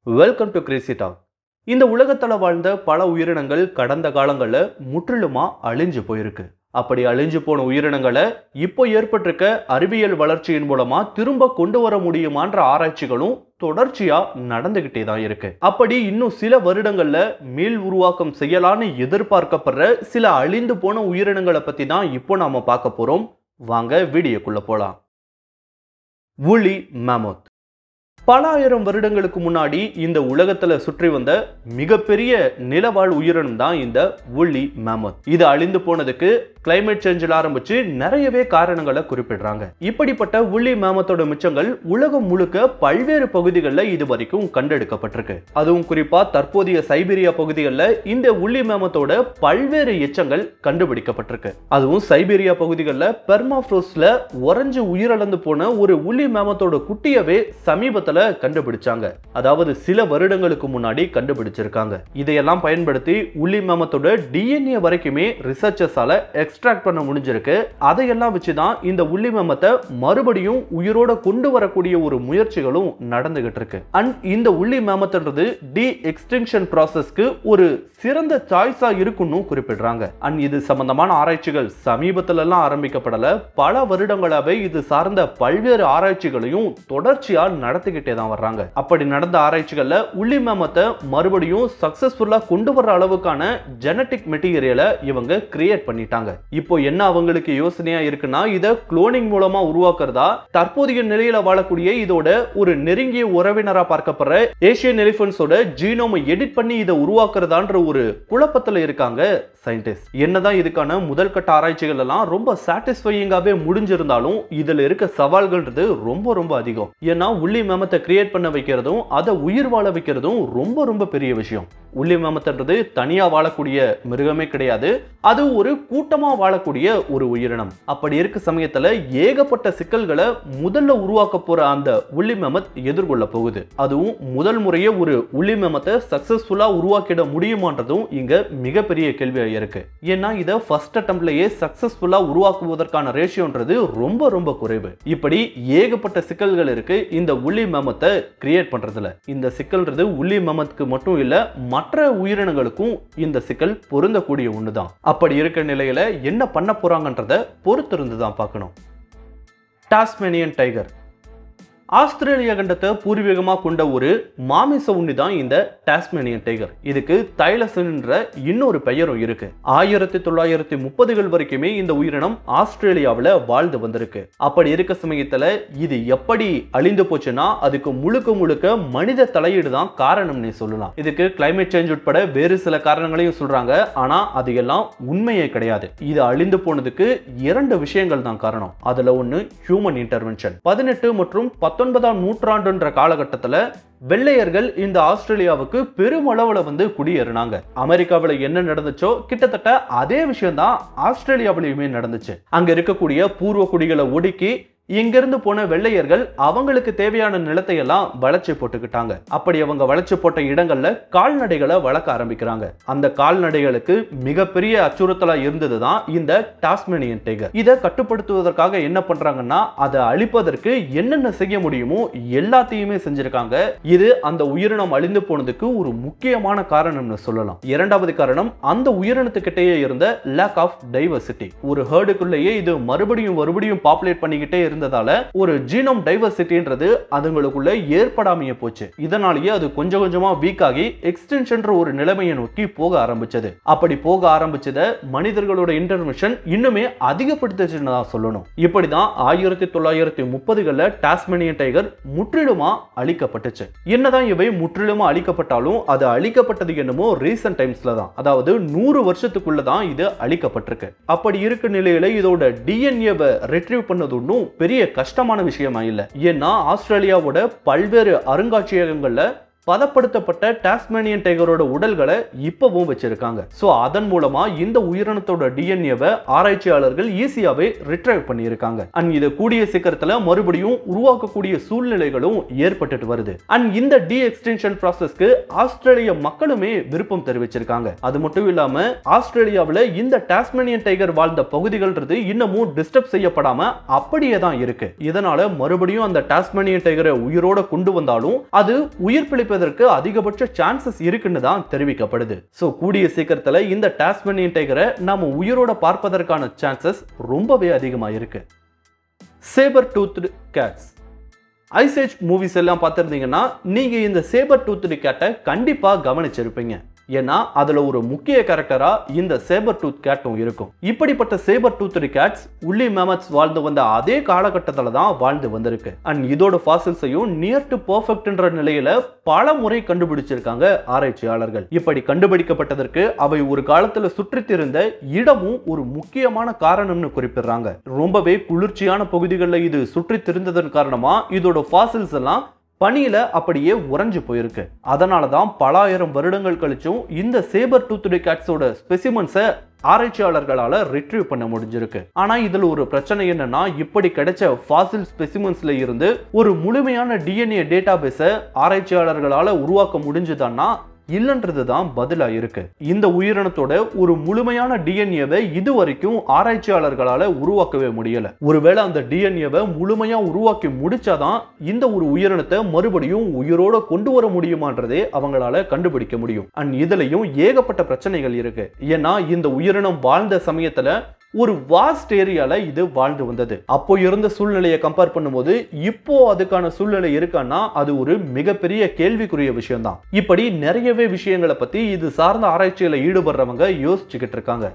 welcome to Crazy talk இந்த உலகத்துல வாழ்ந்த பல உயிரினங்கள் கடந்த காலங்கள்ல முற்றிலுமா அழிஞ்சு போயிருக்கு அப்படி அழிஞ்சு போன உயிரினங்களை இப்போ ஏற்பட்டிருக்க அறிவியல் வளர்ச்சியின் மூலமா திரும்ப கொண்டு வர முடியுமான்ற ஆராய்ச்சிகளும் தொடர்ச்சியா நடந்துகிட்டே தான் இருக்கு அப்படி இன்னும் சில வருடங்கள்ல மீள் உருவாக்கம் செய்யலான்னு எதிர்பார்க்கப்படுற சில அழிந்து போன உயிரினங்களை பத்தி தான் இப்போ நாம பார்க்க போறோம் வாங்க வீடியோக்குள்ள போலாம் woolly mammoth பல ஆயிரம் வருடங்களுக்கு முன்னாடி இந்த உலகத்துல சுற்றி வந்த மிகப்பெரிய நிலவாழ் உயிரினம் தான் இந்த woolly mammoth இது அழிந்து போனதுக்கு கிளைமேட் சேஞ்சில் ஆரம்பிச்சு நிறையவே காரணங்களை குறிப்பிடுறாங்க இப்படிப்பட்ட woolly mammothோட மிச்சங்கள் உலகம் முழுக்க பல்வேறு பகுதிகளில் இது வரைக்கும் கண்டெடுக்கப்பட்டிருக்கு அதுவும் குறிப்பா தற்போதைய சைபீரியா பகுதிகளில் இந்த woolly mammothோட பல்வேறு எச்சங்கள் கண்டுபிடிக்கப்பட்டிருக்கு அதுவும் சைபீரியா பகுதிகளில் பெர்மாஃப்ரோஸ்ல உறைஞ்சு உயிரிழந்து போன ஒரு woolly mammothோட குட்டியவே சமீபத்துல கண்டுபிடிச்சாங்க அதாவது சில வருடங்களுக்கு முன்னாடி கண்டுபிடிச்சிருக்காங்க இதையெல்லாம் பயன்படுத்தி woolly mammothோட டிஎன்ஏ வரைக்குமே ரிசர்ச்சர்ஸால எக்ஸ்ட்ராக்ட் பண்ண முடிஞ்சிருக்கு அதையெல்லாம் வச்சு தான் இந்த woolly mammoth-அ மறுபடியும் உயிரோட கொண்டு வரக்கூடிய ஒரு முயற்சிகளும் நடந்துகிட்டு இருக்கு அண்ட் இந்த woolly mammothன்றது டி எக்ஸ்டென்ஷன் ப்ராசஸ்க்கு ஒரு சிறந்த சாய்ஸா இருக்குன்னு குறிப்பிடுறாங்க அண்ட் இது சம்பந்தமான ஆராய்ச்சிகள் சமீபத்துல எல்லாம் ஆரம்பிக்கப்படல பல வருடங்களாவே இது சார்ந்த பல்வேறு ஆராய்ச்சிகளையும் தொடர்ச்சியா நடத்திக்கிட்டே தான் வர்றாங்க அப்படி நடந்த ஆராய்ச்சிகள்ல உள்ளி மேமத்தை மறுபடியும் சக்சஸ்ஃபுல்லா கொண்டு வர்ற அளவுக்கான ஜெனட்டிக் மெட்டீரியலை இவங்க கிரியேட் பண்ணிட்டாங்க இப்போ என்ன அவங்களுக்கு யோசனையா இருக்குன்னா இதை குளோனிங் மூலமா உருவாக்குறதா தற்போதைய நிலையில வாழக்கூடிய இதோட ஒரு நெருங்கிய உறவினரா பார்க்கப்படுற ஏசியன் எலிபென்ட்ஸோட ஜீனோமை எடிட் பண்ணி இதை உருவாக்குறதான்ற ஒரு குழப்பத்துல இருக்காங்க சயின்டிஸ்ட் என்னதான் இதுக்கான முதல் கட்ட ஆராய்ச்சிகள் எல்லாம் ரொம்ப சாட்டிஸ்ஃபையிங்காவே முடிஞ்சிருந்தாலும் இதுல இருக்க சவால்கள்ன்றது ரொம்ப ரொம்ப அதிகம் ஏன்னா உள்ளி மேமத்தை கிரியேட் பண்ண வைக்கிறதும் அதை உயிர் வாழ வைக்கிறதும் ரொம்ப ரொம்ப பெரிய விஷயம் உள்ளி மேமத்தன்றது தனியா வாழக்கூடிய மிருகமே கிடையாது அது ஒரு கூட்டமா வாழக்கூடிய ஒரு உயிரினம் அப்படி இருக்க சமயத்துல ஏகப்பட்ட சிக்கல்களை முதல்ல உருவாக்க போற அந்த உள்ளி மேமத் எதிர்கொள்ள போகுது அதுவும் முதல் முறையே ஒரு உள்ளி மேமத்தை சக்சஸ்ஃபுல்லா உருவாக்கிட முடியுமான்றதும் இங்க மிகப்பெரிய கேள்வியா இருக்கு ஏன்னா இதை ஃபர்ஸ்ட் அட்டம்ப்ட்லயே சக்சஸ்ஃபுல்லா உருவாக்குவதற்கான ரேஷியோன்றது ரொம்ப ரொம்ப குறைவு இப்படி ஏகப்பட்ட சிக்கல்கள் இருக்கு இந்த உள்ளி மேமத்தை கிரியேட் பண்றதுல இந்த சிக்கல்ன்றது உள்ளி மேமத்துக்கு மட்டும் இல்ல மற்ற உயிரினங்களுக்கும் இந்த சிக்கல் பொருந்தக்கூடிய ஒண்ணுதான் அப்படி இருக்க நிலையில என்ன பண்ண போறாங்கன்றத பொறுத்திருந்து தான் பார்க்கணும் டாஸ்மேனியன் டைகர் ஆஸ்திரேலியா கண்டத்தை பூர்வீகமாக கொண்ட ஒரு மாமிச உண்ணி தான் இந்த டாஸ்மேனியன் டைகர் இதுக்கு தைலசன்ன்ற இன்னொரு பெயரும் இருக்கு ஆயிரத்தி தொள்ளாயிரத்தி முப்பதுகள் வரைக்குமே இந்த உயிரினம் ஆஸ்திரேலியாவில் வாழ்ந்து வந்திருக்கு அப்படி இருக்க சமயத்தில் இது எப்படி அழிந்து போச்சுன்னா அதுக்கு முழுக்க முழுக்க மனித தலையீடு தான் காரணம்னு சொல்லலாம் இதுக்கு கிளைமேட் சேஞ்ச் உட்பட வேறு சில காரணங்களையும் சொல்றாங்க ஆனா அது எல்லாம் உண்மையே கிடையாது இது அழிந்து போனதுக்கு இரண்டு விஷயங்கள் தான் காரணம் அதுல ஒன்று ஹியூமன் இன்டர்வென்ஷன் பதினெட்டு மற்றும் பத்தொன்பதாம் நூற்றாண்டுன்ற காலகட்டத்தில் வெள்ளையர்கள் இந்த ஆஸ்திரேலியாவுக்கு பெருமளவில் வந்து குடியேறினாங்க அமெரிக்காவில் என்ன நடந்துச்சோ கிட்டத்தட்ட அதே விஷயம் தான் ஆஸ்திரேலியாவிலையுமே நடந்துச்சு அங்க இருக்கக்கூடிய பூர்வ குடிகளை ஒடுக்கி இங்கிருந்து போன வெள்ளையர்கள் அவங்களுக்கு தேவையான நிலத்தை எல்லாம் வளைச்சு போட்டுக்கிட்டாங்க அப்படி அவங்க வளைச்சு போட்ட இடங்கள்ல கால்நடைகளை வளர்க்க ஆரம்பிக்கிறாங்க அந்த கால்நடைகளுக்கு மிகப்பெரிய அச்சுறுத்தலா இருந்தது தான் இந்த டாஸ்மேனியன் டைகர் இதை கட்டுப்படுத்துவதற்காக என்ன பண்றாங்கன்னா அதை அழிப்பதற்கு என்னென்ன செய்ய முடியுமோ எல்லாத்தையுமே செஞ்சிருக்காங்க இது அந்த உயிரினம் அழிந்து போனதுக்கு ஒரு முக்கியமான காரணம்னு சொல்லலாம் இரண்டாவது காரணம் அந்த உயிரினத்துக்கிட்டேயே இருந்த லேக் ஆஃப் டைவர்சிட்டி ஒரு ஹேர்டுக்குள்ளேயே இது மறுபடியும் மறுபடியும் பாப்புலேட் பண்ணிக்கிட்டே இருந்ததால ஒரு ஜீனோம் டைவர்சிட்டின்றது அதுங்களுக்குள்ள ஏற்படாமையே போச்சு இதனாலேயே அது கொஞ்சம் கொஞ்சமா வீக் ஆகி எக்ஸ்டென்ஷன்ற ஒரு நிலைமையை நோக்கி போக ஆரம்பிச்சது அப்படி போக ஆரம்பிச்சத மனிதர்களோட இன்டர்வென்ஷன் இன்னுமே அதிகப்படுத்துச்சுன்னு தான் சொல்லணும் இப்படிதான் ஆயிரத்தி தொள்ளாயிரத்தி முப்பதுகளில் டாஸ்மேனியன் டைகர் முற்றிலுமா அழிக்கப்பட்டுச்சு என்னதான் இவை முற்றிலுமா அழிக்கப்பட்டாலும் அது அழிக்கப்பட்டது என்னமோ ரீசன்ட் டைம்ஸ்ல தான் அதாவது நூறு வருஷத்துக்குள்ள தான் இது அழிக்கப்பட்டிருக்கு அப்படி இருக்க நிலையில இதோட டிஎன்ஏவை ரெட்ரீவ் பண்ணது ஒன்றும் பெரிய கஷ்டமான விஷயமா இல்லை ஏன்னா ஆஸ்திரேலியாவோட பல்வேறு அருங்காட்சியகங்கள்ல பதப்படுத்தப்பட்ட டாஸ்மேனியன் டைகரோட உடல்களை இப்பவும் வச்சிருக்காங்க ஸோ அதன் மூலமா இந்த உயிரினத்தோட டிஎன்ஏவை ஆராய்ச்சியாளர்கள் ஈஸியாவே ரிட்ரைவ் பண்ணியிருக்காங்க அண்ட் இது கூடிய சீக்கிரத்தில் மறுபடியும் உருவாக்கக்கூடிய சூழ்நிலைகளும் ஏற்பட்டுட்டு வருது அண்ட் இந்த டி எக்ஸ்டென்ஷன் ப்ராசஸ்க்கு ஆஸ்திரேலிய மக்களுமே விருப்பம் தெரிவிச்சிருக்காங்க அது மட்டும் இல்லாம ஆஸ்திரேலியாவில் இந்த டாஸ்மேனியன் டைகர் வாழ்ந்த பகுதிகள்ன்றது இன்னமும் டிஸ்டர்ப் செய்யப்படாம அப்படியே தான் இருக்கு இதனால மறுபடியும் அந்த டாஸ்மேனியன் டைகரை உயிரோட கொண்டு வந்தாலும் அது உயிர் பிழைப்பதற்கு செய்வதற்கு அதிகபட்ச சான்சஸ் இருக்குன்னு தான் தெரிவிக்கப்படுது ஸோ கூடிய சீக்கிரத்தில் இந்த டாஸ்மனியன் டைகரை நாம உயிரோட பார்ப்பதற்கான சான்சஸ் ரொம்பவே அதிகமாக இருக்கு sabre toothed cats Ice Age movies எல்லாம் பார்த்துருந்தீங்கன்னா நீங்கள் இந்த சேபர் டூத்டு கேட்டை கண்டிப்பாக கவனிச்சிருப்பீங்க ஏன்னா அதுல ஒரு முக்கிய கேரக்டரா இந்த சேபர் டூத் கேட்டும் இருக்கும் இப்படிப்பட்ட சேபர் டூத் கேட்ஸ் உள்ளி மேமத்ஸ் வாழ்ந்து வந்த அதே காலகட்டத்தில் தான் வாழ்ந்து வந்திருக்கு அண்ட் இதோட ஃபாசில்ஸையும் நியர் டு பர்ஃபெக்ட்ன்ற நிலையில பல முறை கண்டுபிடிச்சிருக்காங்க ஆராய்ச்சியாளர்கள் இப்படி கண்டுபிடிக்கப்பட்டதற்கு அவை ஒரு காலத்துல சுற்றித்திருந்த இடமும் ஒரு முக்கியமான காரணம்னு குறிப்பிடுறாங்க ரொம்பவே குளிர்ச்சியான பகுதிகளில் இது சுற்றித் திரிந்ததன் காரணமா இதோட ஃபாசில்ஸ் எல்லாம் பனியில அப்படியே உறைஞ்சு போயிருக்கு அதனால தான் பல ஆயிரம் வருடங்கள் கழிச்சும் இந்த சேபர் டூத்துடி கேட்ஸோட ஸ்பெசிமன்ஸை ஆராய்ச்சியாளர்களால ரிட்ரீவ் பண்ண முடிஞ்சிருக்கு ஆனா இதுல ஒரு பிரச்சனை என்னன்னா இப்படி கிடைச்ச ஃபாசில் ஸ்பெசிமன்ஸ்ல இருந்து ஒரு முழுமையான டிஎன்ஏ டேட்டாபேஸை ஆராய்ச்சியாளர்களால உருவாக்க முடிஞ்சுதான்னா இல்லைன்றது தான் பதிலா இருக்கு இந்த உயிரினத்தோட ஒரு முழுமையான டிஎன்ஏவை இது வரைக்கும் ஆராய்ச்சியாளர்களால உருவாக்கவே முடியல ஒருவேளை அந்த டிஎன்ஏவை முழுமையா உருவாக்கி முடிச்சாதான் இந்த ஒரு உயிரினத்தை மறுபடியும் உயிரோட கொண்டு வர முடியுமான்றதே அவங்களால கண்டுபிடிக்க முடியும் அண்ட் இதுலயும் ஏகப்பட்ட பிரச்சனைகள் இருக்கு ஏன்னா இந்த உயிரினம் வாழ்ந்த சமயத்துல ஒரு வாஸ்ட் ஏரியால இது வாழ்ந்து வந்தது அப்போ இருந்த சூழ்நிலையை கம்பேர் பண்ணும்போது இப்போ அதுக்கான சூழ்நிலை இருக்கான்னா அது ஒரு மிகப்பெரிய கேள்விக்குரிய விஷயம் தான் இப்படி நிறையவே விஷயங்களை பத்தி இது சார்ந்த ஆராய்ச்சியில ஈடுபடுறவங்க யோசிச்சுக்கிட்டு இருக்காங்க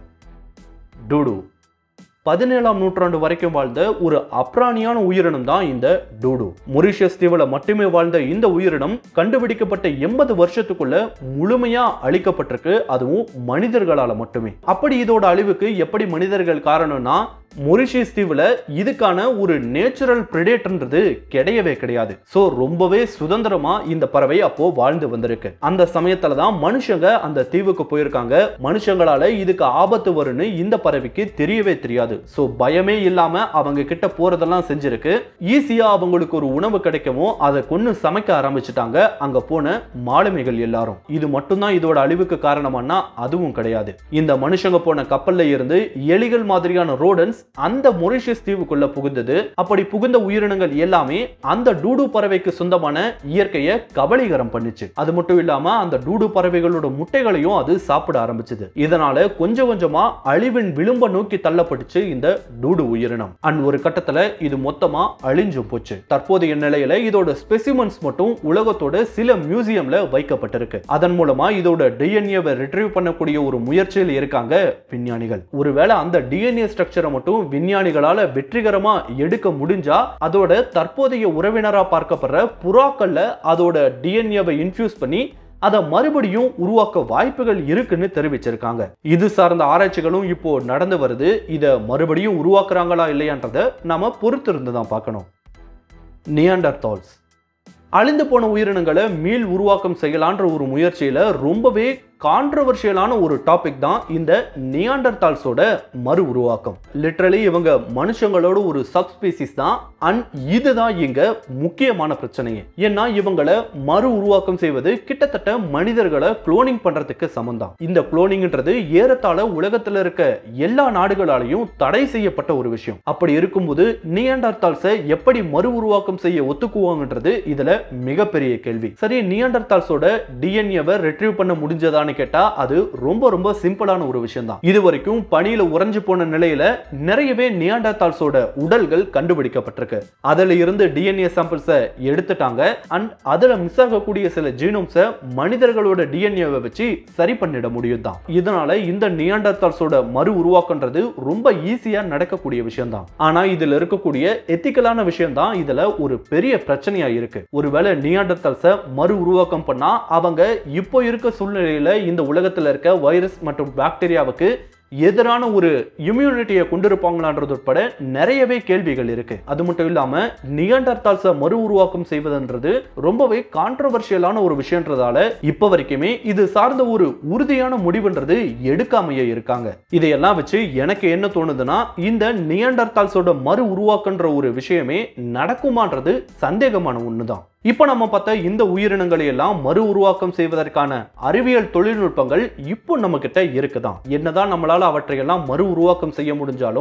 டூடு பதினேழாம் நூற்றாண்டு வரைக்கும் வாழ்ந்த ஒரு அப்ராணியான உயிரினம் தான் இந்த டூடு மொரிஷியஸ் தீவுல மட்டுமே வாழ்ந்த இந்த உயிரினம் கண்டுபிடிக்கப்பட்ட எண்பது வருஷத்துக்குள்ள முழுமையா அழிக்கப்பட்டிருக்கு அதுவும் மனிதர்களால மட்டுமே அப்படி இதோட அழிவுக்கு எப்படி மனிதர்கள் காரணம்னா மொரிஷியஸ் தீவுல இதுக்கான ஒரு நேச்சுரல் பிரிடேட்டர்ன்றது கிடையவே கிடையாது ஸோ ரொம்பவே சுதந்திரமா இந்த பறவை அப்போ வாழ்ந்து வந்திருக்கு அந்த சமயத்துல தான் மனுஷங்க அந்த தீவுக்கு போயிருக்காங்க மனுஷங்களால இதுக்கு ஆபத்து வரும்னு இந்த பறவைக்கு தெரியவே தெரியாது ஸோ பயமே இல்லாம அவங்க கிட்ட போறதெல்லாம் செஞ்சிருக்கு ஈஸியா அவங்களுக்கு ஒரு உணவு கிடைக்கவும் அதை கொண்டு சமைக்க ஆரம்பிச்சுட்டாங்க அங்க போன மாலுமிகள் எல்லாரும் இது மட்டும்தான் இதோட அழிவுக்கு காரணமானா அதுவும் கிடையாது இந்த மனுஷங்க போன கப்பல்ல இருந்து எலிகள் மாதிரியான ரோடன்ஸ் அந்த மொரிஷியஸ் தீவுக்குள்ள புகுந்தது அப்படி புகுந்த உயிரினங்கள் எல்லாமே அந்த டூடு பறவைக்கு சொந்தமான இயற்கையை கபலீகரம் பண்ணுச்சு அது மட்டும் இல்லாம அந்த டூடு பறவைகளோட முட்டைகளையும் அது சாப்பிட ஆரம்பிச்சது இதனால கொஞ்சம் கொஞ்சமா அழிவின் விளிம்ப நோக்கி தள்ளப்பட்டுச்சு இந்த டூடு உயிரினம் அண்ட் ஒரு கட்டத்துல இது மொத்தமா அழிஞ்சு போச்சு தற்போதைய நிலையில இதோட ஸ்பெசிமன்ஸ் மட்டும் உலகத்தோட சில மியூசியம்ல வைக்கப்பட்டிருக்கு அதன் மூலமா இதோட டிஎன்ஏவை ரிட்ரீவ் பண்ணக்கூடிய ஒரு முயற்சியில் இருக்காங்க விஞ்ஞானிகள் ஒருவேளை அந்த டிஎன்ஏ ஸ்ட்ரக்சரை மட்டும் விஞ்ஞானிகளால வெற்றிகரமா எடுக்க முடிஞ்சா அதோட தற்போதைய உறவினரா பார்க்கப்படுற புறாக்கள்ல அதோட டிஎன்ஏவை இன்ஃபியூஸ் பண்ணி அதை மறுபடியும் உருவாக்க வாய்ப்புகள் இருக்குன்னு தெரிவிச்சிருக்காங்க இது சார்ந்த ஆராய்ச்சிகளும் இப்போ நடந்து வருது இதை மறுபடியும் உருவாக்குறாங்களா இல்லையான்றதை நாம பொறுத்திருந்து தான் பார்க்கணும் நியாண்டர்தால்ஸ் அழிந்து போன உயிரினங்களை மீள் உருவாக்கம் செய்யலான்ற ஒரு முயற்சியில ரொம்பவே கான்ட்ரவர்ஷியலான ஒரு டாபிக் தான் இந்த நியாண்டர்தால்ஸோட மறு உருவாக்கம் லிட்ரலி இவங்க மனுஷங்களோட ஒரு சப்ஸ்பீசிஸ் தான் அண்ட் இதுதான் இங்க முக்கியமான பிரச்சனையே ஏன்னா இவங்களை மறு உருவாக்கம் செய்வது கிட்டத்தட்ட மனிதர்களை குளோனிங் பண்றதுக்கு சமந்தான் இந்த குளோனிங்ன்றது ஏறத்தாழ உலகத்துல இருக்க எல்லா நாடுகளாலையும் தடை செய்யப்பட்ட ஒரு விஷயம் அப்படி இருக்கும்போது நியாண்டர்தால்ஸை எப்படி மறு உருவாக்கம் செய்ய ஒத்துக்குவாங்கன்றது இதுல மிகப்பெரிய கேள்வி சரி நியாண்டர்தால்ஸோட டிஎன்ஏவை ரெட்ரீவ் பண்ண முடிஞ்சதான்னு கேட்டா அது ரொம்ப ரொம்ப சிம்பிளான ஒரு விஷயம் தான் இது வரைக்கும் பனியில உறைஞ்சு போன நிலையில நிறையவே நியாண்டர்தால்ஸோட உடல்கள் கண்டுபிடிக்கப்பட்டிருக்கு அதுல இருந்து டிஎன்ஏ சாம்பிள்ஸை எடுத்துட்டாங்க அண்ட் அதுல மிஸ் ஆகக்கூடிய சில ஜீனோம்ஸை மனிதர்களோட டிஎன்ஏவை வச்சு சரி பண்ணிட முடியும் தான் இதனால இந்த நியாண்டர்தால்ஸோட மறு உருவாக்கன்றது ரொம்ப ஈஸியா நடக்கக்கூடிய விஷயம் தான் ஆனா இதுல இருக்கக்கூடிய எத்திக்கலான விஷயம் தான் இதுல ஒரு பெரிய பிரச்சனையா இருக்கு ஒருவேளை நியாண்டர்தால்ஸை மறு உருவாக்கம் பண்ணா அவங்க இப்போ இருக்க சூழ்நிலையில இந்த உலகத்துல இருக்க வைரஸ் மற்றும் பாக்டீரியாவுக்கு எதிரான ஒரு இம்யூனிட்டியை கொண்டிருப்பாங்களான்றது உட்பட நிறையவே கேள்விகள் இருக்கு அது மட்டும் இல்லாம நியண்டர்தால்ஸை மறு உருவாக்கம் செய்வதுன்றது ரொம்பவே கான்ட்ரவர்ஷியலான ஒரு விஷயன்றதால இப்ப வரைக்குமே இது சார்ந்த ஒரு உறுதியான முடிவுன்றது எடுக்காமையே இருக்காங்க இதையெல்லாம் வச்சு எனக்கு என்ன தோணுதுன்னா இந்த நியண்டர்தால்ஸோட மறு உருவாக்கன்ற ஒரு விஷயமே நடக்குமான்றது சந்தேகமான ஒண்ணுதான் இப்போ நம்ம பார்த்த இந்த உயிரினங்களை எல்லாம் மறு உருவாக்கம் செய்வதற்கான அறிவியல் தொழில்நுட்பங்கள் இப்போ நம்ம கிட்ட இருக்குதான் என்னதான் நம்மளால அவற்றையெல்லாம் மறு உருவாக்கம் செய்ய முடிஞ்சாலும்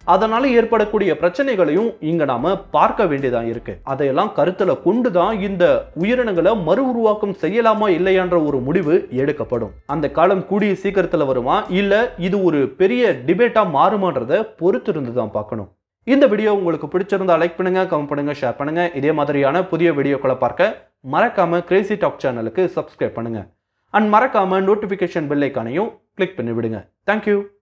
அதனால ஏற்படக்கூடிய பிரச்சனைகளையும் இங்க நாம பார்க்க வேண்டியதா இருக்கு அதையெல்லாம் கருத்துல கொண்டுதான் இந்த உயிரினங்களை மறு உருவாக்கம் செய்யலாமா இல்லையான்ற ஒரு முடிவு எடுக்கப்படும் அந்த காலம் கூடிய சீக்கிரத்துல வருமா இல்ல இது ஒரு பெரிய டிபேட்டா மாறுமான்றத பொறுத்திருந்து தான் பார்க்கணும் இந்த வீடியோ உங்களுக்கு பிடிச்சிருந்தா லைக் பண்ணுங்க கமெண்ட் பண்ணுங்க ஷேர் பண்ணுங்க இதே மாதிரியான புதிய வீடியோக்களை பார்க்க மறக்காம கிரேசி டாக் சேனலுக்கு சப்ஸ்கிரைப் பண்ணுங்க அண்ட் மறக்காம நோட்டிபிகேஷன் பெல் ஐக்கானையும் கிளிக் பண்ணி விடுங்க தேங்க்யூ